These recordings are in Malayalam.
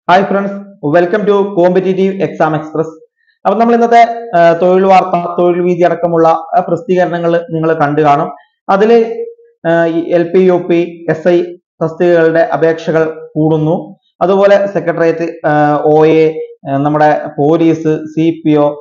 Hi friends welcome to competitive exam express അപ്പൊ നമ്മൾ ഇന്നത്തെ ആ, തൊഴിൽ വാർത്ത തൊഴിൽ വീതി അടക്കമുള്ള പ്രസിദ്ധീകരണങ്ങൾ നിങ്ങൾ കണ്ടു കാണും അതിൽ L P U P S I തസ്തികകളുടെ അപേക്ഷകൾ കൂടുന്നു അതുപോലെ സെക്രട്ടേറിയറ്റ് ഒ എ നമ്മുടെ പോലീസ് സി പി ഒ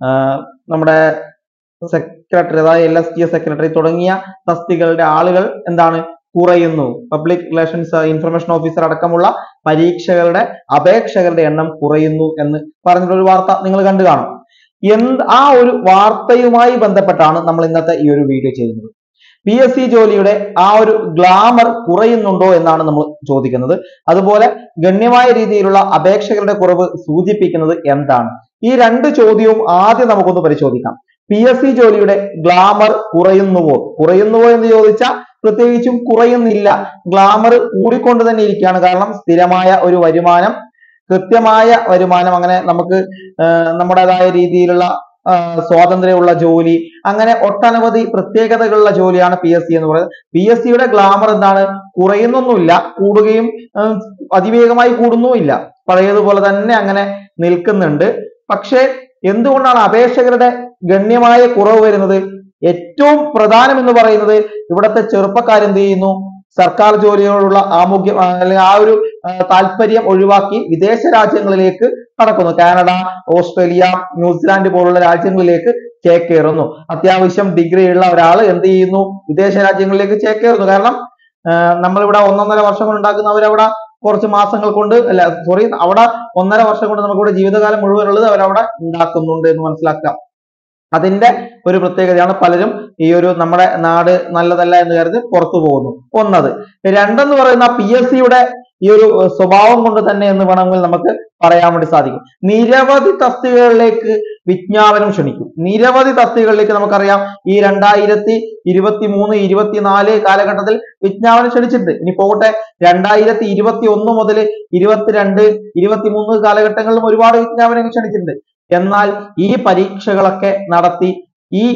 നമ്മുടെ സെക്രട്ടറി അതായത് എൽ എസ് ടി സെക്രട്ടറി തുടങ്ങിയ തസ്തികകളുടെ ആളുകൾ എന്താണ് കുറയുന്നു പബ്ലിക് റിലേഷൻസ് ഇൻഫർമേഷൻ ഓഫീസർ അടക്കമുള്ള പരീക്ഷകളുടെ അപേക്ഷകരുടെ എണ്ണം കുറയുന്നു എന്ന് പറഞ്ഞിട്ടൊരു വാർത്ത നിങ്ങൾ കണ്ടു കാണും എന്ത് ആ ഒരു വാർത്തയുമായി ബന്ധപ്പെട്ടാണ് നമ്മൾ ഇന്നത്തെ ഈ ഒരു വീഡിയോ ചെയ്യുന്നത് പി എസ് സി ജോലിയുടെ ആ ഒരു ഗ്ലാമർ കുറയുന്നുണ്ടോ എന്നാണ് നമ്മൾ ചോദിക്കുന്നത് അതുപോലെ ഗണ്യമായ രീതിയിലുള്ള അപേക്ഷകരുടെ കുറവ് സൂചിപ്പിക്കുന്നത് എന്താണ് ഈ രണ്ട് ചോദ്യവും ആദ്യം നമുക്കൊന്ന് പരിശോധിക്കാം പി എസ് സി ജോലിയുടെ ഗ്ലാമർ കുറയുന്നുവോ കുറയുന്നുവോ എന്ന് ചോദിച്ചാൽ പ്രത്യേകിച്ചും കുറയുന്നില്ല ഗ്ലാമർ കൂടിക്കൊണ്ട് തന്നെ ഇരിക്കുകയാണ് കാരണം സ്ഥിരമായ ഒരു വരുമാനം കൃത്യമായ വരുമാനം അങ്ങനെ നമുക്ക് ആ, നമ്മുടേതായ രീതിയിലുള്ള ആ, സ്വാതന്ത്ര്യമുള്ള ജോലി അങ്ങനെ ഒട്ടനവധി പ്രത്യേകതകളുള്ള ജോലിയാണ് പി എസ് സി എന്ന് പറയുന്നത് പി എസ് സിയുടെ ഗ്ലാമർ എന്താണ് കുറയുന്നൊന്നുമില്ല കൂടുകയും ആ, അതിവേഗമായി കൂടുന്നുമില്ല പഴയതുപോലെ തന്നെ അങ്ങനെ നിൽക്കുന്നുണ്ട് പക്ഷേ എന്തുകൊണ്ടാണ് അപേക്ഷകരുടെ ഗണ്യമായ കുറവ് വരുന്നത് ഏറ്റവും പ്രധാനം എന്ന് പറയുന്നത് ഇവിടുത്തെ ചെറുപ്പക്കാർ എന്ത് ചെയ്യുന്നു സർക്കാർ ജോലിയോടുള്ള ആമുഖ്യം ആ, അല്ലെങ്കിൽ ആ ഒരു ആ, താല്പര്യം ഒഴിവാക്കി വിദേശ രാജ്യങ്ങളിലേക്ക് കടക്കുന്നു കാനഡ ഓസ്ട്രേലിയ ന്യൂസിലാൻഡ് പോലുള്ള രാജ്യങ്ങളിലേക്ക് ചേക്കേറുന്നു അത്യാവശ്യം ഡിഗ്രി ഉള്ള ഒരാൾ എന്ത് ചെയ്യുന്നു വിദേശ രാജ്യങ്ങളിലേക്ക് ചേക്കേറുന്നു കാരണം ആ, നമ്മളിവിടെ ഒന്നൊന്നര വർഷം കൊണ്ട് ഉണ്ടാക്കുന്നവരവിടെ കുറച്ച് മാസങ്ങൾ കൊണ്ട് അല്ല സോറി അവിടെ ഒന്നര വർഷം കൊണ്ട് നമുക്കിവിടെ ജീവിതകാലം മുഴുവനുള്ളത് അവരവിടെ ഉണ്ടാക്കുന്നുണ്ട് എന്ന് മനസ്സിലാക്കുക അതിന്റെ ഒരു പ്രത്യേകതയാണ് പലരും ഈ ഒരു നമ്മുടെ നാട് നല്ലതല്ല എന്ന് കരുതി പുറത്തു പോകുന്നു ഒന്നത് രണ്ടെന്ന് പറയുന്ന പി എസ് സിയുടെ ഈ ഒരു ഏർ, സ്വഭാവം കൊണ്ട് തന്നെ എന്ന് വേണമെങ്കിൽ നമുക്ക് പറയാൻ വേണ്ടി സാധിക്കും നിരവധി തസ്തികകളിലേക്ക് വിജ്ഞാപനം ക്ഷണിക്കും നിരവധി തസ്തികകളിലേക്ക് നമുക്കറിയാം ഈ രണ്ടായിരത്തി ഇരുപത്തി മൂന്ന് ഇരുപത്തിനാല് കാലഘട്ടത്തിൽ വിജ്ഞാപനം ക്ഷണിച്ചിട്ടുണ്ട് ഇനി പോകട്ടെ രണ്ടായിരത്തി ഇരുപത്തി ഒന്ന് മുതൽ ഇരുപത്തിരണ്ട് ഇരുപത്തിമൂന്ന് കാലഘട്ടങ്ങളിലും ഒരുപാട് വിജ്ഞാപനങ്ങൾ ക്ഷണിച്ചിട്ടുണ്ട് എന്നാൽ ഈ പരീക്ഷകളൊക്കെ നടത്തി ഈ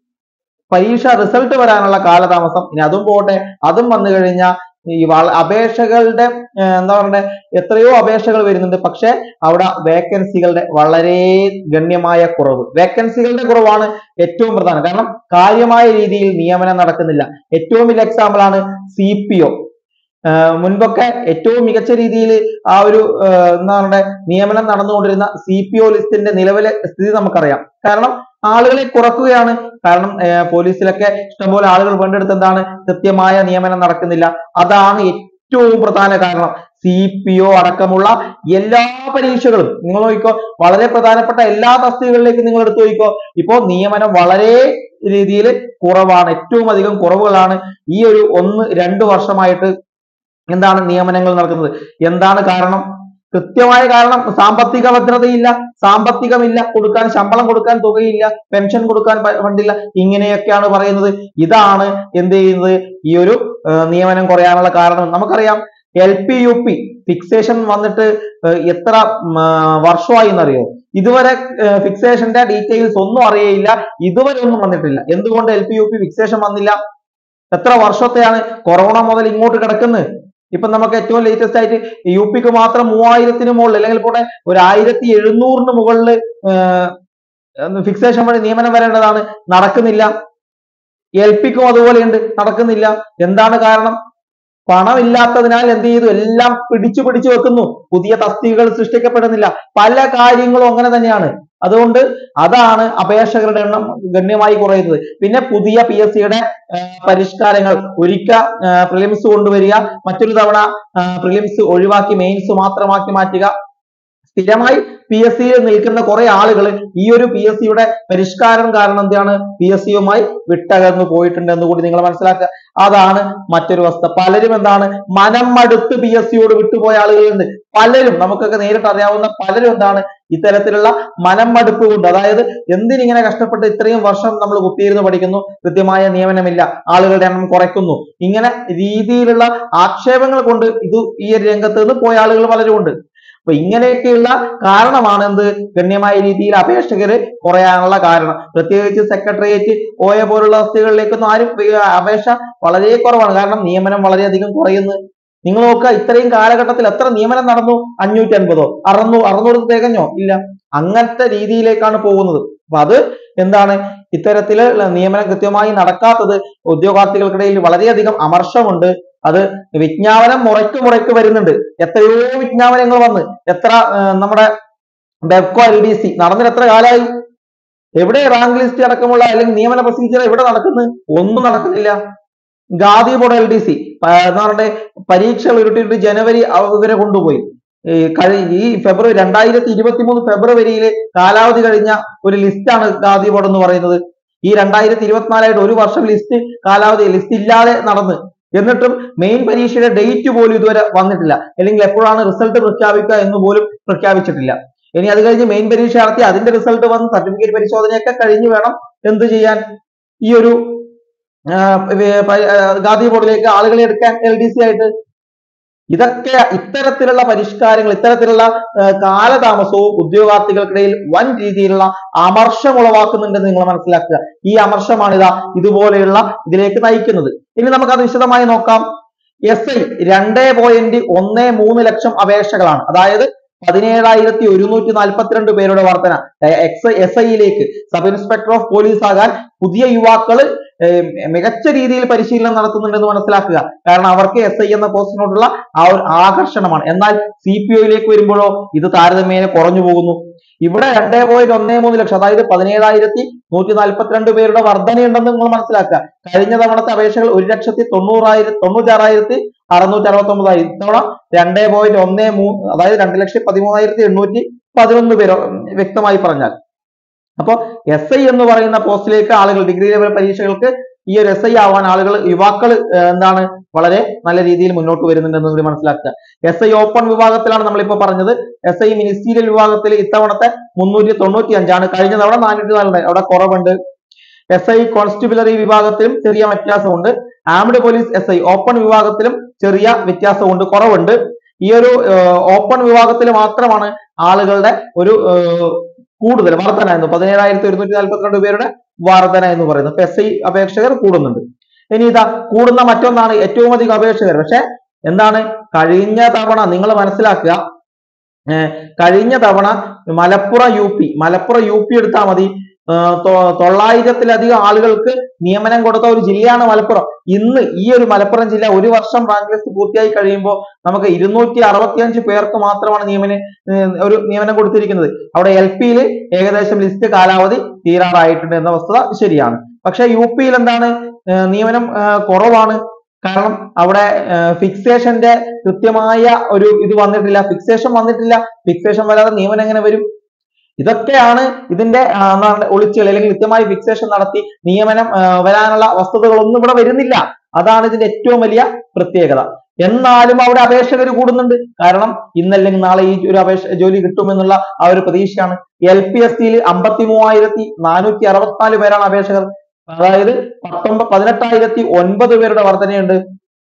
പരീക്ഷ റിസൾട്ട് വരാനുള്ള കാലതാമസം ഇനി അതും പോട്ടെ അതും വന്നു കഴിഞ്ഞാൽ ഈ വള അപേക്ഷകളുടെ ഏർ എന്താ പറയണ്ടേ എത്രയോ അപേക്ഷകൾ വരുന്നുണ്ട് പക്ഷെ അവിടെ വേക്കൻസികളുടെ വളരെ ഗണ്യമായ കുറവ് വേക്കൻസികളുടെ കുറവാണ് ഏറ്റവും പ്രധാനം കാരണം കാര്യമായ രീതിയിൽ നിയമനം നടക്കുന്നില്ല ഏറ്റവും വലിയ എക്സാമ്പിൾ ആണ് സി പി ഒ മുൻപൊക്കെ ഏറ്റവും മികച്ച രീതിയിൽ ആ ഒരു ഏർ എന്താ പറയണ്ടേ നിയമനം നടന്നുകൊണ്ടിരുന്ന സി പി ഒ ലിസ്റ്റിന്റെ നിലവിലെ സ്ഥിതി നമുക്കറിയാം കാരണം ആളുകളെ കുറക്കുകയാണ് കാരണം ഏർ പോലീസിലൊക്കെ ഇഷ്ടംപോലെ ആളുകൾ വേണ്ടെടുത്ത് എന്താണ് കൃത്യമായ നിയമനം നടക്കുന്നില്ല അതാണ് ഏറ്റവും പ്രധാന കാരണം സി പി ഒ അടക്കമുള്ള എല്ലാ പരീക്ഷകളും നിങ്ങൾ നോക്കിക്കോ വളരെ പ്രധാനപ്പെട്ട എല്ലാ തസ്തികകളിലേക്കും നിങ്ങൾ എടുത്തു നോക്കിക്കോ ഇപ്പോ നിയമനം വളരെ രീതിയിൽ കുറവാണ് ഏറ്റവും അധികം കുറവുകളാണ് ഈ ഒരു ഒന്ന് രണ്ട് വർഷമായിട്ട് എന്താണ് നിയമനങ്ങൾ നടക്കുന്നത് എന്താണ് കാരണം കൃത്യമായ കാരണം സാമ്പത്തിക ഭദ്രതയില്ല സാമ്പത്തികമില്ല കൊടുക്കാൻ ശമ്പളം കൊടുക്കാൻ തുകയില്ല പെൻഷൻ കൊടുക്കാൻ പ- ഫണ്ടില്ല ഇങ്ങനെയൊക്കെയാണ് പറയുന്നത് ഇതാണ് എന്ത് ചെയ്യുന്നത് ഈ ഒരു ഏർ നിയമനം കുറയാനുള്ള കാരണം നമുക്കറിയാം L P U P fixation വന്നിട്ട് ഏർ എത്ര ഉം, ആ, വർഷമായി എന്നറിയോ ഇതുവരെ ഫിക്സേഷന്റെ ഡീറ്റെയിൽസ് ഒന്നും അറിയയില്ല ഇതുവരെ ഒന്നും വന്നിട്ടില്ല എന്തുകൊണ്ട് L P U P fixation വന്നില്ല എത്ര വർഷത്തെയാണ് കൊറോണ മുതൽ ഇങ്ങോട്ട് കിടക്കുന്നത് ഇപ്പൊ നമുക്ക് ഏറ്റവും ലേറ്റസ്റ്റ് ആയിട്ട് യു പിക്ക് മാത്രം മൂവായിരത്തിന് മുകളിൽ അല്ലെങ്കിൽ പോട്ടെ ഒരു ആയിരത്തി എഴുന്നൂറിന് മുകളിൽ ഫിക്സേഷൻ വഴി നിയമനം വരേണ്ടതാണ് നടക്കുന്നില്ല എൽ പിക്കും അതുപോലെയുണ്ട് നടക്കുന്നില്ല എന്താണ് കാരണം പണമില്ലാത്തതിനാൽ എന്ത് ചെയ്തു എല്ലാം പിടിച്ചു പിടിച്ചു വെക്കുന്നു പുതിയ തസ്തികകൾ സൃഷ്ടിക്കപ്പെടുന്നില്ല പല കാര്യങ്ങളും അങ്ങനെ തന്നെയാണ് അതുകൊണ്ട് അതാണ് അപേക്ഷകരുടെ എണ്ണം ഗണ്യമായി കുറയുന്നത് പിന്നെ പുതിയ പി എസ് സിയുടെ പരിഷ്കാരങ്ങൾ ഒരിക്കൽ പ്രിലിംസ് കൊണ്ടുവരിക മറ്റൊരു തവണ പ്രിലിംസ് ഒഴിവാക്കി മെയിൻസ് മാത്രമാക്കി മാറ്റുക സ്ഥിരമായി പി എസ് സിയിൽ നിൽക്കുന്ന കുറെ ആളുകൾ ഈ ഒരു പി എസ് സിയുടെ പരിഷ്കാരം കാരണം എന്താണ് പി എസ് സിയുമായി വിട്ടകർന്നു പോയിട്ടുണ്ട് എന്ന് കൂടി നിങ്ങൾ മനസ്സിലാക്കുക അതാണ് മറ്റൊരു വസ്തുത പലരും എന്താണ് മനം മടുത്ത് പി എസ് സിയോട് വിട്ടുപോയ ആളുകളുണ്ട് പലരും നമുക്കൊക്കെ നേരിട്ട് അറിയാവുന്ന പലരും എന്താണ് ഇത്തരത്തിലുള്ള മനം മടുപ്പ് കൊണ്ട് അതായത് എന്തിനിങ്ങനെ കഷ്ടപ്പെട്ട് ഇത്രയും വർഷം നമ്മൾ കുത്തിയിരുന്ന് പഠിക്കുന്നു കൃത്യമായ നിയമനമില്ല ആളുകളുടെ എണ്ണം കുറയ്ക്കുന്നു ഇങ്ങനെ രീതിയിലുള്ള ആക്ഷേപങ്ങൾ കൊണ്ട് ഇത് ഈ ഒരു രംഗത്ത് നിന്ന് പോയ ആളുകൾ പലരും ഉണ്ട് അപ്പൊ ഇങ്ങനെയൊക്കെയുള്ള കാരണമാണ് എന്ത് ഗണ്യമായ രീതിയിൽ അപേക്ഷകര് കുറയാനുള്ള കാരണം പ്രത്യേകിച്ച് സെക്രട്ടേറിയറ്റ് ഓയ പോലുള്ള തസ്തികകളിലേക്കൊന്നും ആരും ഏർ അപേക്ഷ വളരെ കുറവാണ് കാരണം നിയമനം വളരെയധികം കുറയുന്നു നിങ്ങൾ നോക്കുക ഇത്രയും കാലഘട്ടത്തിൽ എത്ര നിയമനം നടന്നു അഞ്ഞൂറ്റി അൻപതോ അറുന്നൂ അറുന്നൂറ് തികഞ്ഞോ ഇല്ല അങ്ങനത്തെ രീതിയിലേക്കാണ് പോകുന്നത് അപ്പൊ അത് എന്താണ് ഇത്തരത്തില് നിയമനം കൃത്യമായി നടക്കാത്തത് ഉദ്യോഗാർത്ഥികൾക്കിടയിൽ വളരെയധികം അമർഷമുണ്ട് അത് വിജ്ഞാപനം മുറയ്ക്ക് മുറയ്ക്ക് വരുന്നുണ്ട് എത്രയോ വിജ്ഞാപനങ്ങൾ വന്ന് എത്ര ആ, നമ്മുടെ ബെബ്കോ എൽ ഡി സി നടന്നിട്ട് എത്ര കാലമായി എവിടെ റാങ്ക് ലിസ്റ്റ് അടക്കമുള്ള അല്ലെങ്കിൽ നിയമന പ്രൊസീജിയർ എവിടെ നടക്കുന്നത് ഒന്നും നടക്കുന്നില്ല ഗാദി ബോർഡ് എൽ ഡി സി എന്ന് പറഞ്ഞിട്ട് പരീക്ഷകൾ ഉരുട്ടിയിട്ട് ജനുവരി അവ- ഇവരെ കൊണ്ടുപോയി ഈ കഴി ഈ ഫെബ്രുവരി രണ്ടായിരത്തി ഇരുപത്തി മൂന്ന് ഫെബ്രുവരിയിൽ കാലാവധി കഴിഞ്ഞ ഒരു ലിസ്റ്റാണ് ഗാദി ബോർഡ് എന്ന് പറയുന്നത് ഈ രണ്ടായിരത്തി ഇരുപത്തിനാലായിട്ട് ഒരു വർഷം ലിസ്റ്റ് കാലാവധി ലിസ്റ്റ് ഇല്ലാതെ നടന്ന് എന്നിട്ടും മെയിൻ പരീക്ഷയുടെ ഡേറ്റ് പോലും ഇതുവരെ വന്നിട്ടില്ല അല്ലെങ്കിൽ എപ്പോഴാണ് റിസൾട്ട് പ്രഖ്യാപിക്കുക എന്ന് പോലും പ്രഖ്യാപിച്ചിട്ടില്ല ഇനി അത് കഴിഞ്ഞ് മെയിൻ പരീക്ഷ നടത്തി അതിന്റെ റിസൾട്ട് വന്ന് സർട്ടിഫിക്കറ്റ് പരിശോധനയൊക്കെ കഴിഞ്ഞ് വേണം എന്ത് ചെയ്യാൻ ഈ ഒരു ആ, വേ- പ- ആ, ഗാന്ധി ബോർഡിലേക്ക് ആളുകളെ എടുക്കാൻ എൽ ഡി സി ആയിട്ട് ഇതൊക്കെ ഇത്തരത്തിലുള്ള പരിഷ്കാരങ്ങൾ ഇത്തരത്തിലുള്ള ആ, കാലതാമസവും ഉദ്യോഗാർത്ഥികൾക്കിടയിൽ വൻ രീതിയിലുള്ള അമർഷം ഉളവാക്കുന്നുണ്ടെന്ന് നിങ്ങൾ മനസ്സിലാക്കുക ഈ അമർഷമാണ് ഇതാ ഇതുപോലെയുള്ള ഇതിലേക്ക് നയിക്കുന്നത് ഇനി നമുക്കത് വിശദമായി നോക്കാം എസ് ഐ രണ്ടേ പോയിന്റ് ഒന്ന് മൂന്ന് ലക്ഷം അപേക്ഷകളാണ് അതായത് പതിനേഴായിരത്തി ഒരുന്നൂറ്റി നാൽപ്പത്തിരണ്ട് പേരുടെ വർധന എക്സ് എസ് ഐയിലേക്ക് സബ് ഇൻസ്പെക്ടർ ഓഫ് പോലീസ് ആകാൻ പുതിയ യുവാക്കൾ മികച്ച രീതിയിൽ പരിശീലനം നടത്തുന്നുണ്ടെന്ന് മനസ്സിലാക്കുക കാരണം അവർക്ക് എസ് ഐ എന്ന പോസ്റ്റിനോടുള്ള ആ ഒരു ആകർഷണമാണ് എന്നാൽ സി പി ഒയിലേക്ക് വരുമ്പോഴോ ഇത് താരതമ്യേന കുറഞ്ഞു പോകുന്നു ഇവിടെ രണ്ടേ പോയിന്റ് ഒന്നേ മൂന്ന് ലക്ഷം അതായത് പതിനേഴായിരത്തി നൂറ്റി നാൽപ്പത്തിരണ്ട് പേരുടെ വർധനയുണ്ടെന്ന് നിങ്ങൾ മനസ്സിലാക്കുക കഴിഞ്ഞ തവണത്തെ അപേക്ഷകൾ ഒരു ലക്ഷത്തി തൊണ്ണൂറായിരത്തി തൊണ്ണൂറ്റാറായിരത്തി അറുന്നൂറ്റി അറുപത്തി ഒമ്പതായി ഇത്തവണ രണ്ടേ പോയിന്റ് ഒന്നേ മൂന്ന് അതായത് രണ്ട് ലക്ഷത്തി പതിമൂന്നായിരത്തി എണ്ണൂറ്റി പതിനൊന്ന് പേര് വ്യക്തമായി പറഞ്ഞാൽ അപ്പോ എസ് ഐ എന്ന് പറയുന്ന പോസ്റ്റിലേക്ക് ആളുകൾ ഡിഗ്രി ലെവൽ പരീക്ഷകൾക്ക് ഈ ഒരു എസ് ഐ ആവാൻ ആളുകൾ യുവാക്കൾ എന്താണ് വളരെ നല്ല രീതിയിൽ മുന്നോട്ട് വരുന്നുണ്ടെന്ന് കൂടി മനസ്സിലാക്കുക എസ് ഐ ഓപ്പൺ വിഭാഗത്തിലാണ് നമ്മളിപ്പോ പറഞ്ഞത് എസ് ഐ മിനിസ്റ്റീരിയൽ വിഭാഗത്തിൽ ഇത്തവണത്തെ മുന്നൂറ്റി തൊണ്ണൂറ്റി അഞ്ചാണ് കഴിഞ്ഞ തവണ നാനൂറ്റി നാലുണ്ട് അവിടെ കുറവുണ്ട് എസ് ഐ കോൺസ്റ്റിബിളറി വിഭാഗത്തിലും ചെറിയ വ്യത്യാസമുണ്ട് armed police S I open വിഭാഗത്തിലും ചെറിയ വ്യത്യാസമുണ്ട് കുറവുണ്ട് ഈ ഒരു ഓപ്പൺ വിഭാഗത്തിൽ മാത്രമാണ് ആളുകളുടെ ഒരു ഏഹ്, കൂടുതൽ വർധന എന്ന് പതിനേഴായിരത്തി ഒരുന്നൂറ്റി നാൽപ്പത്തിരണ്ട് പേരുടെ വർധന എന്ന് പറയുന്നത് അപ്പൊ എസ് ഐ അപേക്ഷകർ കൂടുന്നുണ്ട് ഇനി ഇതാ കൂടുന്ന മറ്റൊന്നാണ് ഏറ്റവും അധികം അപേക്ഷകർ പക്ഷെ എന്താണ് കഴിഞ്ഞ തവണ നിങ്ങൾ മനസ്സിലാക്കുക ഏർ കഴിഞ്ഞ തവണ Malappuram U P Malappuram U P എടുത്താൽ മതി ഏർ തൊ- തൊള്ളായിരത്തിലധികം ആളുകൾക്ക് നിയമനം കൊടുത്ത ഒരു ജില്ലയാണ് മലപ്പുറം ഇന്ന് ഈ ഒരു മലപ്പുറം ജില്ല ഒരു വർഷം റാങ്ക് ലിസ്റ്റ് പൂർത്തിയായി കഴിയുമ്പോൾ നമുക്ക് ഇരുന്നൂറ്റി അറുപത്തിയഞ്ച് പേർക്ക് മാത്രമാണ് നിയമന ഏർ ഒരു നിയമനം കൊടുത്തിരിക്കുന്നത് അവിടെ എൽ പിയിൽ ഏകദേശം ലിസ്റ്റ് കാലാവധി തീരാറായിട്ടുണ്ട് എന്ന വസ്തുത ശരിയാണ് പക്ഷെ യു പിയിൽ എന്താണ് ഏർ നിയമനം ഏർ കുറവാണ് കാരണം അവിടെ ഫിക്സേഷന്റെ കൃത്യമായ ഒരു ഇത് വന്നിട്ടില്ല ഫിക്സേഷൻ വന്നിട്ടില്ല ഫിക്സേഷൻ വരാതെ നിയമനം എങ്ങനെ വരും ഇതൊക്കെയാണ് ഇതിന്റെ ആ, എന്താണ് ഒളിച്ചുകൾ അല്ലെങ്കിൽ കൃത്യമായി ഫിക്സേഷൻ നടത്തി നിയമനം ആ, വരാനുള്ള വസ്തുതകളൊന്നും ഇവിടെ വരുന്നില്ല അതാണ് ഇതിന്റെ ഏറ്റവും വലിയ പ്രത്യേകത എന്നാലും അവിടെ അപേക്ഷകർ കൂടുന്നുണ്ട് കാരണം ഇന്നല്ലെങ്കിൽ നാളെ ഈ ഒരു അപേക്ഷ ജോലി കിട്ടുമെന്നുള്ള ആ ഒരു പ്രതീക്ഷയാണ് എൽ പി എസ് സിയിൽ അമ്പത്തി മൂവായിരത്തി നാനൂറ്റി അറുപത്തിനാല് പേരാണ് അപേക്ഷകർ അതായത് പത്തൊമ്പത് പതിനെട്ടായിരത്തി ഒൻപത് പേരുടെ വർധനയുണ്ട്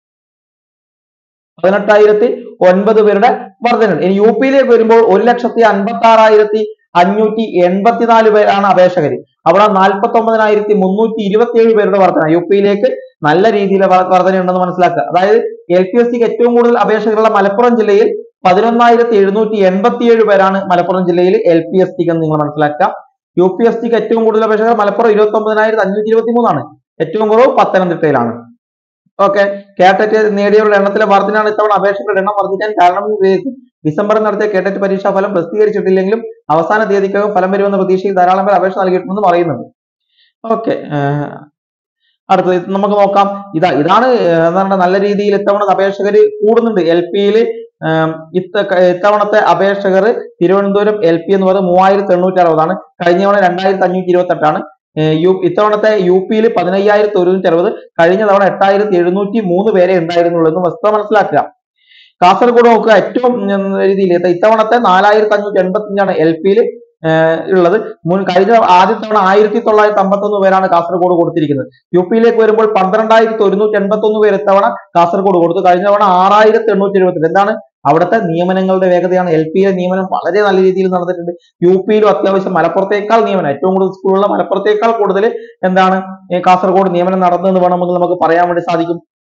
പതിനെട്ടായിരത്തി ഒൻപത് പേരുടെ വർധനയുണ്ട് ഇനി യു പിയിലേക്ക് വരുമ്പോൾ ഒരു ലക്ഷത്തി അൻപത്തി ആറായിരത്തി അഞ്ഞൂറ്റി എൺപത്തിനാല് പേരാണ് അപേക്ഷകർ അവിടെ നാൽപ്പത്തി ഒമ്പതിനായിരത്തി മുന്നൂറ്റി ഇരുപത്തിയേഴ് പേരുടെ വർധന യു പിയിലേക്ക് നല്ല രീതിയിലെ വർ- വർധനയുണ്ടെന്ന് മനസ്സിലാക്കുക അതായത് എൽ പി എസ് സിക്ക് ഏറ്റവും കൂടുതൽ അപേക്ഷകരുള്ള മലപ്പുറം ജില്ലയിൽ പതിനൊന്നായിരത്തി എഴുന്നൂറ്റി എൺപത്തിയേഴ് പേരാണ് മലപ്പുറം ജില്ലയിൽ എൽ പി എസ് സിക്ക് എന്ന് നിങ്ങൾ മനസ്സിലാക്കുക യു പി എസ് സിക്ക് ഏറ്റവും കൂടുതൽ അപേക്ഷകർ മലപ്പുറം ഇരുപത്തി ഒമ്പതിനായിരത്തി അഞ്ഞൂറ്റി ഇരുപത്തി മൂന്നാണ് ഏറ്റവും കുറവ് പത്തനംതിട്ടയിലാണ് ഓക്കെ കേട്ടറ്റ് നേടിയവരുടെ എണ്ണത്തിലെ വർധനയാണ് ഇത്തവണ അപേക്ഷകരുടെ എണ്ണം വർദ്ധിക്കാൻ കാരണം എന്ന് വിലയിരുത്തും ഡിസംബറിൽ നടത്തിയ കേട്ടറ്റ് പരീക്ഷാ ഫലം പ്രസിദ്ധീകരിച്ചിട്ടില്ലെങ്കിലും അവസാന തീയതിക്കകം ഫലം വരുമെന്ന പ്രതീക്ഷയിൽ ധാരാളം പേർ അപേക്ഷ നൽകിയിട്ടുണ്ടെന്ന് പറയുന്നുണ്ട് ഓക്കെ അടുത്തത് ഇത് നമുക്ക് നോക്കാം ഇതാ ഇതാണ് ഏർ എന്താണ് നല്ല രീതിയിൽ ഇത്തവണ അപേക്ഷകർ കൂടുന്നുണ്ട് എൽ പിയിൽ ഇത്തവണത്തെ അപേക്ഷകർ തിരുവനന്തപുരം എൽ പി എന്ന് പറയുന്നത് മൂവായിരത്തി എണ്ണൂറ്റി അറുപതാണ് കഴിഞ്ഞ തവണ രണ്ടായിരത്തി അഞ്ഞൂറ്റി ഇരുപത്തി എട്ടാണ് യു ഇത്തവണത്തെ യു പിയിൽ പതിനയ്യായിരത്തി ഒരുന്നൂറ്റി അറുപത് കഴിഞ്ഞ തവണ എട്ടായിരത്തി എഴുന്നൂറ്റി മൂന്ന് പേരെ ഉണ്ടായിരുന്നുള്ളൂ എന്ന് വസ്തുത മനസ്സിലാക്കുക കാസർഗോഡ് നോക്കുക ഏറ്റവും ഉം, രീതിയിൽ ഇത് ഇത്തവണത്തെ നാലായിരത്തി അഞ്ഞൂറ്റി എൺപത്തി അഞ്ചാണ് എൽ പിയിൽ ഉള്ളത് മുൻ കഴിഞ്ഞ ആദ്യ തവണ ആയിരത്തി തൊള്ളായിരത്തി അമ്പത്തി ഒന്ന് പേരാണ് കാസർഗോഡ് കൊടുത്തിരിക്കുന്നത് യു പിയിലേക്ക് വരുമ്പോൾ പന്ത്രണ്ടായിരത്തി ഒരുന്നൂറ്റി എൺപത്തി ഒന്ന് പേര് ഇത്തവണ കാസർഗോഡ് കൊടുത്തു കഴിഞ്ഞ തവണ ആറായിരത്തി എണ്ണൂറ്റി എഴുപത്തി എന്താണ് അവിടുത്തെ നിയമനങ്ങളുടെ വേഗതയാണ് എൽ പിയിലെ നിയമനം വളരെ നല്ല രീതിയിൽ നടന്നിട്ടുണ്ട് യു പിയിലും അത്യാവശ്യം മലപ്പുറത്തേക്കാൾ നിയമനം ഏറ്റവും കൂടുതൽ സ്കൂളുള്ള മലപ്പുറത്തേക്കാൾ കൂടുതൽ എന്താണ് ഈ കാസർഗോഡ് നിയമനം നടന്നതെന്ന് വേണമെങ്കിൽ നമുക്ക് പറയാൻ വേണ്ടി സാധിക്കും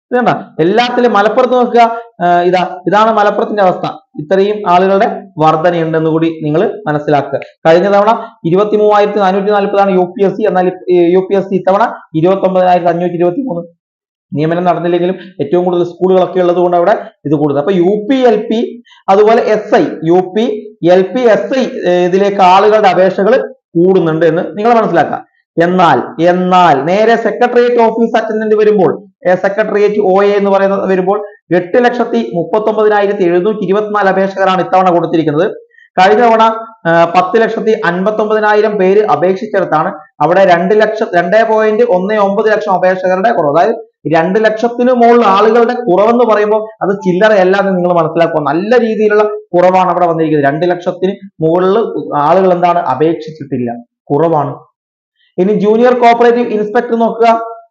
ഇതണ്ട എല്ലാത്തിലും മലപ്പുറത്ത് നോക്കുക ആ, ഇതാ ഇതാണ് മലപ്പുറത്തിന്റെ അവസ്ഥ ഇത്രയും ആളുകളുടെ വർധനയുണ്ടെന്ന് കൂടി നിങ്ങൾ മനസ്സിലാക്കുക കഴിഞ്ഞ തവണ ഇരുപത്തി മൂവായിരത്തി നാനൂറ്റി നാൽപ്പതാണ് യു പി എസ് സി എന്നാൽ യു പി എസ് സി ഇത്തവണ ഇരുപത്തി ഒമ്പതിനായിരത്തി അഞ്ഞൂറ്റി ഇരുപത്തി മൂന്ന് നിയമനം നടന്നില്ലെങ്കിലും ഏറ്റവും കൂടുതൽ സ്കൂളുകളൊക്കെ ഉള്ളത് കൊണ്ട് അവിടെ ഇത് കൂടുതൽ അപ്പൊ യു പി എൽ പി അതുപോലെ S I U P L P S I ഇതിലേക്ക് ആളുകളുടെ അപേക്ഷകൾ കൂടുന്നുണ്ട് എന്ന് നിങ്ങൾ മനസ്സിലാക്കുക എന്നാൽ എന്നാൽ നേരെ സെക്രട്ടേറിയറ്റ് ഓഫീസ് അറ്റൻഡന്റ് വരുമ്പോൾ സെക്രട്ടേറിയറ്റ് ഒ എ എന്ന് പറയുന്നത് വരുമ്പോൾ എട്ട് ലക്ഷത്തി മുപ്പത്തി ഒമ്പതിനായിരത്തി എഴുന്നൂറ്റി ഇരുപത്തിനാല് അപേക്ഷകരാണ് ഇത്തവണ കൊടുത്തിരിക്കുന്നത് കഴിഞ്ഞ തവണ ആ, പത്ത് ലക്ഷത്തി അൻപത്തി ഒമ്പതിനായിരം പേര് അപേക്ഷിച്ചിടത്താണ് അവിടെ രണ്ട് ലക്ഷം രണ്ടേ പോയിന്റ് ഒന്ന് ഒമ്പത് ലക്ഷം അപേക്ഷകരുടെ കുറവ് അതായത് രണ്ട് ലക്ഷത്തിന് മുകളിൽ ആളുകളുടെ കുറവെന്ന് പറയുമ്പോൾ അത് ചില്ലറയല്ല എന്ന് നിങ്ങൾ മനസ്സിലാക്കുക നല്ല രീതിയിലുള്ള കുറവാണ് അവിടെ വന്നിരിക്കുന്നത് രണ്ട് ലക്ഷത്തിന് മുകളിൽ ആളുകൾ എന്താണ് അപേക്ഷിച്ചിട്ടില്ല കുറവാണ് ഇനി ജൂനിയർ കോപ്പറേറ്റീവ് ഇൻസ്പെക്ടർ നോക്കുക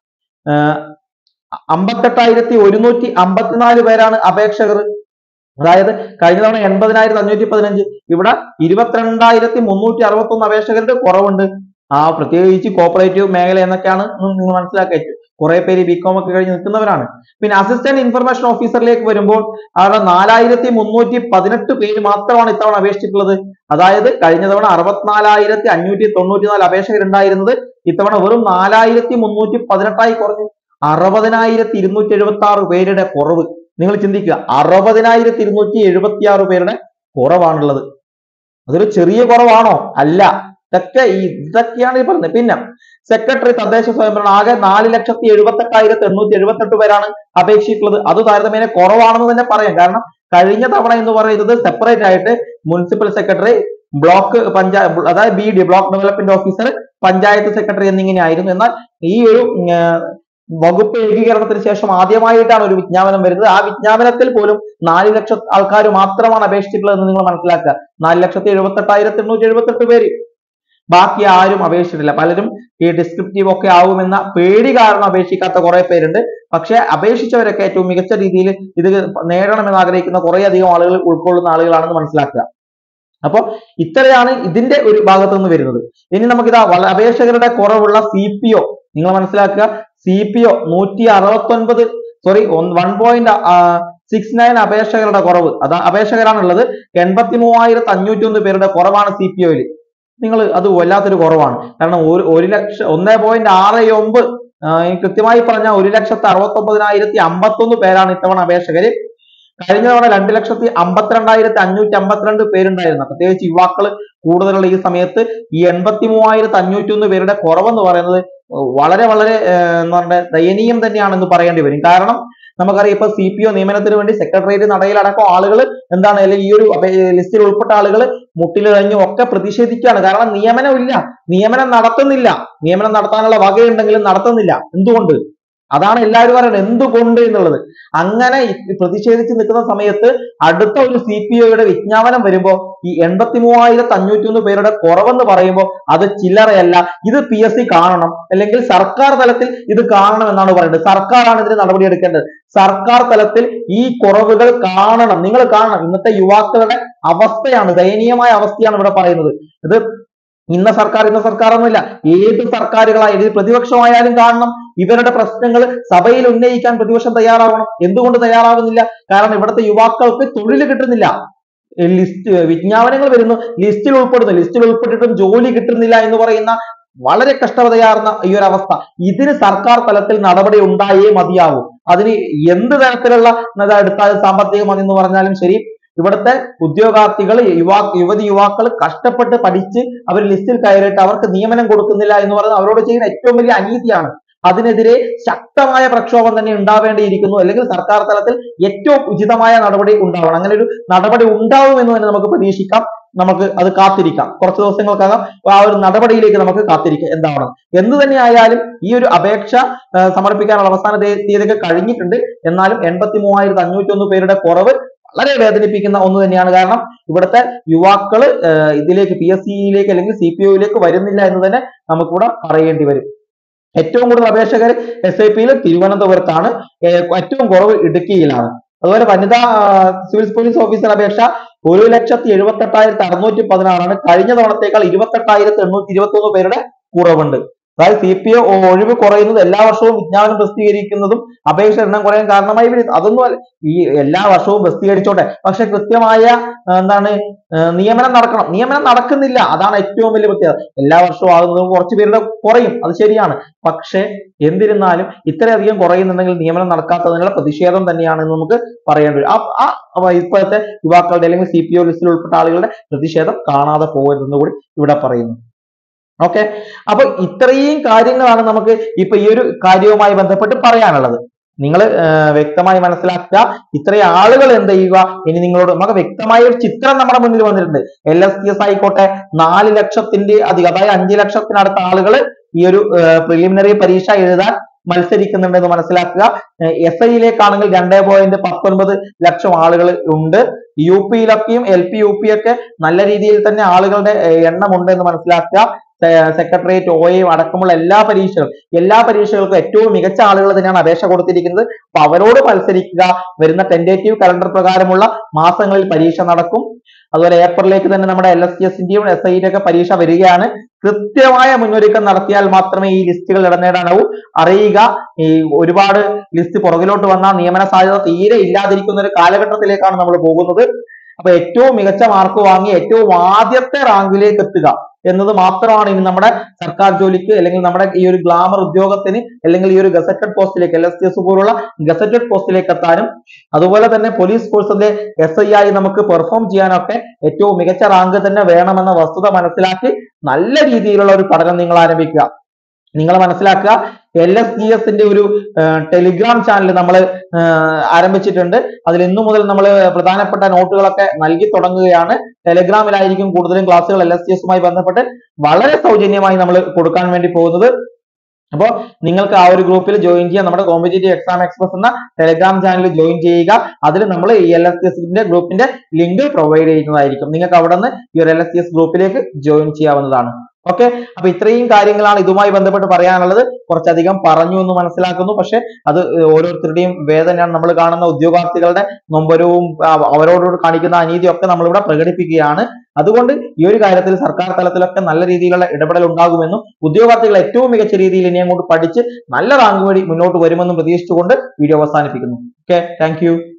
അമ്പത്തെട്ടായിരത്തി ഒരുന്നൂറ്റി അമ്പത്തിനാല് പേരാണ് അപേക്ഷകർ അതായത് കഴിഞ്ഞ തവണ എൺപതിനായിരത്തി അഞ്ഞൂറ്റി പതിനഞ്ച് ഇവിടെ ഇരുപത്തിരണ്ടായിരത്തി മുന്നൂറ്റി അറുപത്തി ഒന്ന് അപേക്ഷകരുടെ കുറവുണ്ട് ആ പ്രത്യേകിച്ച് കോപ്പറേറ്റീവ് മേഖല എന്നൊക്കെയാണ് നിങ്ങൾ മനസ്സിലാക്കിയത് കുറെ പേര് ബികോം ഒക്കെ കഴിഞ്ഞ് നിൽക്കുന്നവരാണ് പിന്നെ അസിസ്റ്റന്റ് ഇൻഫർമേഷൻ ഓഫീസറിലേക്ക് വരുമ്പോൾ അവിടെ നാലായിരത്തി മുന്നൂറ്റി പതിനെട്ട് പേര് മാത്രമാണ് ഇത്തവണ അപേക്ഷിച്ചിട്ടുള്ളത് അതായത് കഴിഞ്ഞ തവണ അറുപത്തിനാലായിരത്തി അഞ്ഞൂറ്റി തൊണ്ണൂറ്റി നാല് അപേക്ഷകരുണ്ടായിരുന്നത് ഇത്തവണ വെറും നാലായിരത്തി മുന്നൂറ്റി പതിനെട്ടായി കുറഞ്ഞു അറുപതിനായിരത്തി ഇരുന്നൂറ്റി എഴുപത്തി ആറ് പേരുടെ കുറവ് നിങ്ങൾ ചിന്തിക്കുക അറുപതിനായിരത്തി ഇരുന്നൂറ്റി എഴുപത്തി ആറ് പേരുടെ കുറവാണുള്ളത് അതൊരു ചെറിയ കുറവാണോ അല്ല ഇതൊക്കെ ഈ ഇതൊക്കെയാണ് ഈ പറഞ്ഞത് പിന്നെ സെക്രട്ടറി തദ്ദേശ സ്വയംഭരണം ആകെ നാല് ലക്ഷത്തി എഴുപത്തി എട്ടായിരത്തി എണ്ണൂറ്റി എഴുപത്തി എട്ട് പേരാണ് അപേക്ഷിച്ചിട്ടുള്ളത് അത് താരതമ്യേന കുറവാണെന്ന് തന്നെ പറയാം കാരണം കഴിഞ്ഞ തവണ എന്ന് പറയുന്നത് സെപ്പറേറ്റ് ആയിട്ട് മുനിസിപ്പൽ സെക്രട്ടറി ബ്ലോക്ക് പഞ്ചായത്ത് അതായത് B D block development officer panchayat secretary എന്നിങ്ങനെ ആയിരുന്നു എന്നാൽ ഈ ഒരു ഉം, ആ, വകുപ്പ് ഏകീകരണത്തിന് ശേഷം ആദ്യമായിട്ടാണ് ഒരു വിജ്ഞാപനം വരുന്നത് ആ വിജ്ഞാപനത്തിൽ പോലും നാല് ലക്ഷം ആൾക്കാർ മാത്രമാണ് അപേക്ഷിച്ചിട്ടുള്ളത് എന്ന് നിങ്ങൾ മനസ്സിലാക്കുക നാല് ലക്ഷത്തി എഴുപത്തി എട്ടായിരത്തി എണ്ണൂറ്റി എഴുപത്തി എട്ട് പേര് ബാക്കി ആരും അപേക്ഷിച്ചിട്ടില്ല പലരും ഈ ഡിസ്ക്രിപ്റ്റീവ് ഒക്കെ ആവുമെന്ന പേടി കാരണം അപേക്ഷിക്കാത്ത കുറെ പേരുണ്ട് പക്ഷെ അപേക്ഷിച്ചവരൊക്കെ ഏറ്റവും മികച്ച രീതിയിൽ ഇത് നേടണമെന്ന് ആഗ്രഹിക്കുന്ന കുറെ അധികം ആളുകൾ ഉൾക്കൊള്ളുന്ന ആളുകളാണെന്ന് മനസ്സിലാക്കുക അപ്പോൾ ഇത്രയാണ് ഇതിന്റെ ഒരു ഭാഗത്തു നിന്ന് വരുന്നത് ഇനി നമുക്കിതാ വള- അപേക്ഷകരുടെ കുറവുള്ള സി പി ഒ നിങ്ങൾ മനസ്സിലാക്കുക സി പി ഒ നൂറ്റി അറുപത്തി ഒൻപത് sorry one point six nine അപേക്ഷകരുടെ കുറവ് അതാ അപേക്ഷകരാണുള്ളത് എൺപത്തി മൂവായിരത്തി അഞ്ഞൂറ്റി ഒന്ന് പേരുടെ കുറവാണ് സി പി ഒയിൽ നിങ്ങൾ അത് വല്ലാത്തൊരു കുറവാണ് കാരണം ഒരു ഒരു ലക്ഷം ഒന്നേ പോയിന്റ് ആറ് ഒമ്പത് ആ, ഈ കൃത്യമായി പറഞ്ഞാൽ ഒരു ലക്ഷത്തി അറുപത്തി ഒമ്പതിനായിരത്തി അമ്പത്തി ഒന്ന് പേരാണ് ഇത്തവണ അപേക്ഷകര് കഴിഞ്ഞ തവണ രണ്ട് ലക്ഷത്തി അമ്പത്തിരണ്ടായിരത്തി അഞ്ഞൂറ്റി അമ്പത്തിരണ്ട് പേരുണ്ടായിരുന്നു പ്രത്യേകിച്ച് യുവാക്കൾ കൂടുതലുള്ള ഈ സമയത്ത് ഈ എൺപത്തി മൂവായിരത്തി അഞ്ഞൂറ്റി ഒന്ന് പേരുടെ കുറവെന്ന് പറയുന്നത് വളരെ വളരെ ഏർ, എന്താ പറയുക ദയനീയം തന്നെയാണെന്ന് പറയേണ്ടി വരും കാരണം നമുക്കറിയാം ഇപ്പൊ സി പി ഒ നിയമനത്തിന് വേണ്ടി സെക്രട്ടേറിയറ്റ് നടയിലടക്കം ആളുകൾ എന്താണ് അല്ലെങ്കിൽ ഈ ഒരു ലിസ്റ്റിൽ ഉൾപ്പെട്ട ആളുകൾ മുട്ടിലിഴഞ്ഞും ഒക്കെ പ്രതിഷേധിക്കുകയാണ് കാരണം നിയമനമില്ല നിയമനം നടത്തുന്നില്ല നിയമനം നടത്താനുള്ള വകയുണ്ടെങ്കിലും നടത്തുന്നില്ല എന്തുകൊണ്ട് അതാണ് എല്ലാവരും പറയുന്നത് എന്തുകൊണ്ട് എന്നുള്ളത് അങ്ങനെ ഈ പ്രതിഷേധിച്ച് നിൽക്കുന്ന സമയത്ത് അടുത്ത ഒരു സി പി ഒയുടെ വിജ്ഞാപനം വരുമ്പോൾ ഈ എൺപത്തി മൂവായിരത്തി അഞ്ഞൂറ്റി ഒന്ന് പേരുടെ കുറവെന്ന് പറയുമ്പോൾ അത് ചില്ലറയല്ല ഇത് പി എസ് സി കാണണം അല്ലെങ്കിൽ സർക്കാർ തലത്തിൽ ഇത് കാണണം എന്നാണ് പറയുന്നത് സർക്കാരാണ് ഇതിന് നടപടി എടുക്കേണ്ടത് സർക്കാർ തലത്തിൽ ഈ കുറവുകൾ കാണണം നിങ്ങൾ കാണണം ഇന്നത്തെ യുവാക്കളുടെ അവസ്ഥയാണ് ദയനീയമായ അവസ്ഥയാണ് ഇവിടെ പറയുന്നത് ഇത് ഇന്ന സർക്കാർ ഇന്ന സർക്കാർ ഒന്നുമില്ല ഏത് സർക്കാരുകളായാലും ഇത് പ്രതിപക്ഷമായാലും കാണണം ഇവരുടെ പ്രശ്നങ്ങൾ സഭയിൽ ഉന്നയിക്കാൻ പ്രതിപക്ഷം തയ്യാറാവണം എന്തുകൊണ്ട് തയ്യാറാവുന്നില്ല കാരണം ഇവിടുത്തെ യുവാക്കൾക്ക് തൊഴിൽ കിട്ടുന്നില്ല ലിസ്റ്റ് വിജ്ഞാപനങ്ങൾ വരുന്നു ലിസ്റ്റിൽ ഉൾപ്പെടുന്നു ലിസ്റ്റിൽ ഉൾപ്പെട്ടിട്ടും ജോലി കിട്ടുന്നില്ല എന്ന് പറയുന്ന വളരെ കഷ്ടതയാർന്ന ഈ ഒരു അവസ്ഥ ഇതിന് സർക്കാർ തലത്തിൽ നടപടി ഉണ്ടായേ മതിയാവൂ അതിന് എന്ത് തരത്തിലുള്ള എന്താ എടുത്താൽ സാമ്പത്തിക മതി എന്ന് പറഞ്ഞാലും ശരി ഇവിടുത്തെ ഉദ്യോഗാർത്ഥികൾ യുവാ യുവതി യുവാക്കൾ കഷ്ടപ്പെട്ട് പഠിച്ച് അവർ ലിസ്റ്റിൽ കയറിയിട്ട് അവർക്ക് നിയമനം കൊടുക്കുന്നില്ല എന്ന് പറയുന്നത് അവരോട് ചെയ്യുന്ന ഏറ്റവും വലിയ അനീതിയാണ് അതിനെതിരെ ശക്തമായ പ്രക്ഷോഭം തന്നെ ഉണ്ടാവേണ്ടിയിരിക്കുന്നു അല്ലെങ്കിൽ സർക്കാർ തലത്തിൽ ഏറ്റവും ഉചിതമായ നടപടി ഉണ്ടാവണം അങ്ങനെ ഒരു നടപടി ഉണ്ടാവുമെന്ന് തന്നെ നമുക്ക് പ്രതീക്ഷിക്കാം നമുക്ക് അത് കാത്തിരിക്കാം കുറച്ച് ദിവസങ്ങൾക്കകം ആ ഒരു നടപടിയിലേക്ക് നമുക്ക് കാത്തിരിക്കാം എന്താവണം എന്ത് തന്നെ ആയാലും ഈ ഒരു അപേക്ഷ ആ, സമർപ്പിക്കാനുള്ള അവസാന തീ- തീയതിയൊക്കെ കഴിഞ്ഞിട്ടുണ്ട് എന്നാലും എൺപത്തി മൂവായിരത്തി അഞ്ഞൂറ്റി ഒന്ന് പേരുടെ കുറവ് വളരെ വേദനിപ്പിക്കുന്ന ഒന്ന് തന്നെയാണ് കാരണം ഇവിടുത്തെ യുവാക്കൾ ഇതിലേക്ക് പി എസ് സിയിലേക്ക് അല്ലെങ്കിൽ സി പി ഒയിലേക്ക് വരുന്നില്ല എന്ന് തന്നെ നമുക്കിവിടെ പറയേണ്ടി വരും ഏറ്റവും കൂടുതൽ അപേക്ഷകർ എസ് ഐ പിയിൽ തിരുവനന്തപുരത്താണ് ഏർ ഏറ്റവും കുറവ് ഇടുക്കിയിലാണ് അതുപോലെ വനിതാ സിവിൽ പോലീസ് ഓഫീസർ അപേക്ഷ ഒരു ലക്ഷത്തി എഴുപത്തി എട്ടായിരത്തി അറുന്നൂറ്റി പതിനാറാണ് കഴിഞ്ഞ തവണത്തേക്കാൾ ഇരുപത്തെട്ടായിരത്തി എണ്ണൂറ്റി ഇരുപത്തി ഒന്ന് പേരുടെ കുറവുണ്ട് അതായത് സി പി ഒ ഒഴിവ് കുറയുന്നത് എല്ലാ വർഷവും വിജ്ഞാപനം പ്രസിദ്ധീകരിക്കുന്നതും അപേക്ഷ എണ്ണം കുറയാൻ കാരണമായി വരും അതൊന്നും അല്ല. ഈ എല്ലാ വർഷവും പ്രസിദ്ധീകരിച്ചോട്ടെ പക്ഷെ കൃത്യമായ ആ, എന്താണ് ആ, നിയമനം നടക്കണം നിയമനം നടക്കുന്നില്ല അതാണ് ഏറ്റവും വലിയ പ്രത്യേകത എല്ലാ വർഷവും ആകുന്നത് കുറച്ച് പേരുടെ കുറയും അത് ശരിയാണ് പക്ഷെ എന്നിരുന്നാലും ഇത്രയധികം കുറയുന്നുണ്ടെങ്കിൽ നിയമനം നടക്കാത്തതിനുള്ള പ്രതിഷേധം തന്നെയാണ് എന്ന് നമുക്ക് പറയേണ്ടി വരും ആ- ആ അപ്പൊ ഇപ്പോഴത്തെ യുവാക്കളുടെ അല്ലെങ്കിൽ സി പി ഒ ലിസ്റ്റിൽ ഉൾപ്പെട്ട ആളുകളുടെ പ്രതിഷേധം കാണാതെ പോകരുതെന്ന് കൂടി ഇവിടെ പറയുന്നു ഓക്കെ അപ്പൊ ഇത്രയും കാര്യങ്ങളാണ് നമുക്ക് ഇപ്പൊ ഈ ഒരു കാര്യവുമായി ബന്ധപ്പെട്ട് പറയാനുള്ളത് നിങ്ങൾ വ്യക്തമായി മനസ്സിലാക്കുക ഇത്രയും ആളുകൾ എന്ത് ചെയ്യുക ഇനി നിങ്ങളോട് നമുക്ക് വ്യക്തമായ ഒരു ചിത്രം നമ്മുടെ മുന്നിൽ വന്നിട്ടുണ്ട് എൽ എസ് ടി എസ് ആയിക്കോട്ടെ നാല് ലക്ഷത്തിന്റെ അധികം അതായത് അഞ്ച് ലക്ഷത്തിനടുത്ത ആളുകൾ ഈ ഒരു പ്രിലിമിനറി പരീക്ഷ എഴുതാൻ മത്സരിക്കുന്നുണ്ടെന്ന് മനസ്സിലാക്കുക എസ് ഐയിലേക്കാണെങ്കിൽ രണ്ടേ പോയിന്റ് പത്തൊൻപത് ലക്ഷം ആളുകൾ ഉണ്ട് യു പിയിലൊക്കെയും എൽ പി യു പി ഒക്കെ നല്ല രീതിയിൽ തന്നെ ആളുകളുടെ ഏർ, എണ്ണം ഉണ്ട് എന്ന് മനസ്സിലാക്കുക സെക്രട്ടേറിയറ്റ് ഒ എയും അടക്കമുള്ള എല്ലാ പരീക്ഷകളും എല്ലാ പരീക്ഷകൾക്കും ഏറ്റവും മികച്ച ആളുകൾ തന്നെയാണ് അപേക്ഷ കൊടുത്തിരിക്കുന്നത് അപ്പൊ അവരോട് മത്സരിക്കുക വരുന്ന ടെന്റേറ്റീവ് കലണ്ടർ പ്രകാരമുള്ള മാസങ്ങളിൽ പരീക്ഷ നടക്കും അതുപോലെ ഏപ്രിലേക്ക് തന്നെ നമ്മുടെ എൽ എസ് ടി എസിന്റെയും എസ് ഐയുടെ ഒക്കെ പരീക്ഷ വരികയാണ് കൃത്യമായ മുന്നൊരുക്കം നടത്തിയാൽ മാത്രമേ ഈ ലിസ്റ്റുകൾ ഇടം നേടാനാവൂ അറിയുക ഈ ഒരുപാട് ലിസ്റ്റ് പുറകിലോട്ട് വന്നാൽ നിയമന സാധ്യത തീരെ ഇല്ലാതിരിക്കുന്ന ഒരു കാലഘട്ടത്തിലേക്കാണ് നമ്മൾ പോകുന്നത് അപ്പൊ ഏറ്റവും മികച്ച മാർക്ക് വാങ്ങി ഏറ്റവും ആദ്യത്തെ റാങ്കിലേക്ക് എത്തുക എന്നത് മാത്രമാണ് ഇനി നമ്മുടെ സർക്കാർ ജോലിക്ക് അല്ലെങ്കിൽ നമ്മുടെ ഈ ഒരു ഗ്ലാമർ ഉദ്യോഗത്തിന് അല്ലെങ്കിൽ ഈ ഒരു ഗസറ്റഡ് പോസ്റ്റിലേക്ക് എൽ എസ് ടി എസ് പോലുള്ള ഗസറ്റഡ് പോസ്റ്റിലേക്ക് എത്താനും അതുപോലെ തന്നെ പോലീസ് ഫോഴ്സിന്റെ എസ് ഐ ആയി നമുക്ക് പെർഫോം ചെയ്യാനൊക്കെ ഏറ്റവും മികച്ച റാങ്ക് തന്നെ വേണമെന്ന വസ്തുത മനസ്സിലാക്കി നല്ല രീതിയിലുള്ള ഒരു പഠനം നിങ്ങൾ ആരംഭിക്കുക നിങ്ങൾ മനസ്സിലാക്കുക എൽ എസ് ജി എസിന്റെ ഒരു ടെലിഗ്രാം ചാനൽ നമ്മൾ ആരംഭിച്ചിട്ടുണ്ട് അതിൽ ഇന്നു മുതൽ നമ്മൾ പ്രധാനപ്പെട്ട നോട്ടുകളൊക്കെ നൽകി തുടങ്ങുകയാണ് ടെലിഗ്രാമിലായിരിക്കും കൂടുതലും ക്ലാസ്സുകൾ എൽ എസ് ജി എസുമായി ബന്ധപ്പെട്ട് വളരെ സൗജന്യമായി നമ്മൾ കൊടുക്കാൻ വേണ്ടി പോകുന്നത് അപ്പോൾ നിങ്ങൾക്ക് ആ ഒരു ഗ്രൂപ്പിൽ ജോയിൻ ചെയ്യാം നമ്മുടെ കോമ്പറ്റേറ്റീവ് എക്സാം എക്സ്പ്രസ് എന്ന ടെലിഗ്രാം ചാനൽ ജോയിൻ ചെയ്യുക അതിൽ നമ്മൾ ഈ എൽ എസ് എസിന്റെ ഗ്രൂപ്പിന്റെ ലിങ്ക് പ്രൊവൈഡ് ചെയ്യുന്നതായിരിക്കും നിങ്ങൾക്ക് അവിടെ നിന്ന് ഈ ഒരു എൽ എസ് എസ് ഗ്രൂപ്പിലേക്ക് ജോയിൻ ചെയ്യാവുന്നതാണ് ഓക്കെ അപ്പൊ ഇത്രയും കാര്യങ്ങളാണ് ഇതുമായി ബന്ധപ്പെട്ട് പറയാനുള്ളത് കുറച്ചധികം പറഞ്ഞു എന്ന് മനസ്സിലാക്കുന്നു പക്ഷെ അത് ഓരോരുത്തരുടെയും വേദനയാണ് നമ്മൾ കാണുന്ന ഉദ്യോഗാർത്ഥികളുടെ നൊമ്പരവും ആ, അവരോട് കാണിക്കുന്ന അനീതിയും ഒക്കെ നമ്മളിവിടെ പ്രകടിപ്പിക്കുകയാണ് അതുകൊണ്ട് ഈ ഒരു കാര്യത്തിൽ സർക്കാർ തലത്തിലൊക്കെ നല്ല രീതിയിലുള്ള ഇടപെടൽ ഉണ്ടാകുമെന്നും ഉദ്യോഗാർത്ഥികൾ ഏറ്റവും മികച്ച രീതിയിൽ ഇനി അങ്ങോട്ട് പഠിച്ച് നല്ല റാങ്ക് വഴി മുന്നോട്ട് വരുമെന്നും പ്രതീക്ഷിച്ചുകൊണ്ട് വീഡിയോ അവസാനിപ്പിക്കുന്നു ഓക്കെ താങ്ക്